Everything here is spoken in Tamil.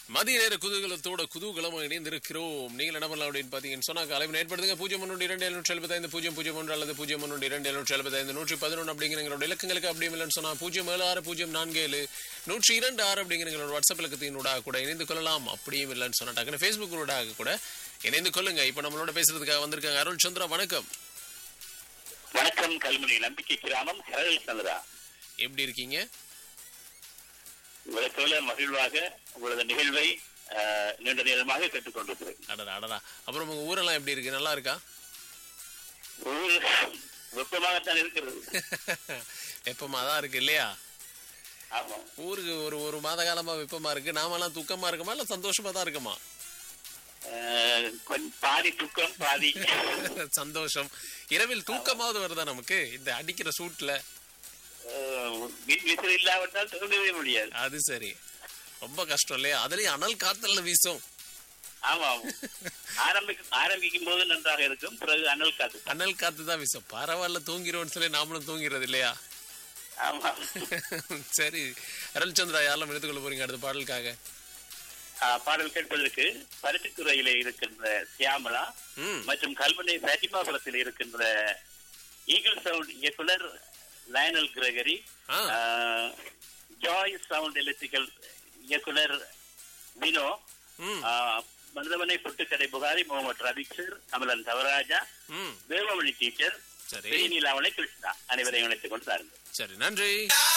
மதிய நேர குதூகலத்தோட குதூகலமாக இணைந்திருக்கிறோம் நீங்கள் என்ன பண்ணலாம் அப்படின்னு பார்த்தீங்கன்னு சொன்னாக்க அலைவு ஏற்படுத்துங்க பூஜ்ஜியம் ஒன்று இரண்டு எழுநூற்றி எழுபத்தைந்து பூஜ்ஜியம் பூஜ்ஜியம் ஒன்று அல்லது பூஜ்ஜியம் ஒன்று இரண்டு எழுநூற்றி எழுபத்தைந்து நூற்றி பதினொன்று அப்படிங்கிறங்களோட இலக்கங்களுக்கு அப்படியும் இல்லைன்னு சொன்னால் பூஜ்ஜியம் ஏழு ஆறு பூஜ்ஜியம் நான்கு ஏழு நூற்றி இரண்டு ஆறு அப்படிங்கிறங்களோட வாட்ஸ்அப் இலக்கத்தினூடாக கூட இணைந்து கொள்ளலாம் அப்படியும் இல்லைன்னு சொன்னா டக்குனு ஃபேஸ்புக்கினூடாக கூட இணைந்து கொள்ளுங்க இப்போ நம்மளோட பேசுறதுக்காக வந்திருக்காங்க அருள் சந்திரா வணக்கம் வணக்கம் கல்முனை நம்பிக்கை கிராமம் ஹரல் சந்திரா எப்படி இருக்கீங்க உங்களை போல மகிழ்வாக உங்களது நிகழ்வை ஆஹ், நீண்ட நேரமாக கேட்டுக்கொண்டிருக்கிறேன் அடடா அடடா அப்புறம் உங்க ஊரெல்லாம் எப்படி இருக்கு நல்லா இருக்கா ஊர் வெப்பமாகத்தான் இருக்கிறது வெப்பமா தான் இருக்கு இல்லையா ஆமா ஊருக்கு ஒரு ஒரு மாத காலமா வெப்பமா இருக்கு நாமெல்லாம் துக்கமா இருக்குமா இல்ல சந்தோஷமா தான் இருக்குமா ஆஹ், கொஞ்சம் பாதி துக்கம் பாதி சந்தோஷம் இரவில் தூக்கமாவது வருதா நமக்கு இந்த அடிக்கிற சூட்ல ஆஹ், மின் விசிறி இல்லாவிட்டால் தோன்றவே முடியாது அது சரி ரொம்ப கஷ்டம் இல்லையா அதுலயும் அனல் காத்தல்ல வீசும் ஆமாம் ஆரம்பிக்கும் ஆரம்பிக்கும் போது நன்றாக இருக்கும் பிறகு அனல் காத்து அனல் காத்து தான் வீசும் பரவாயில்ல தூங்கிறோம்னு சொல்லி நாமளும் தூங்கிறது இல்லையா ஆமா சரி அருள் சந்திரா யாரெல்லாம் எடுத்துக்கொள்ள போறீங்க அடுத்த பாடலுக்காக ஆஹ், பாடல் கேட்பதற்கு பருத்தித்துறையிலே இருக்கின்ற சியாமலா ம் மற்றும் கல்முனை சட்டிமாபுரத்தில் இருக்கின்ற ஈகிள் சவுண்ட் இயக்குனர் லயனல் கிரகரி ஆ. ஆஹ், ஜாய் சவுண்ட் எலக்ட்ரிக்கல் இயக்குனர் வினோ ம் ஆஹ், மருதமனை புட்டுக்கடை புகாரி முகமது ரபிக்சர் கமலன் தவராஜா ம் தேவமணி டீச்சர் சரி பெரிய நீலாவணை கிருஷ்ணா அனைவரையும் இணைத்துக் கொண்டு தாருங்கள் சரி நன்றி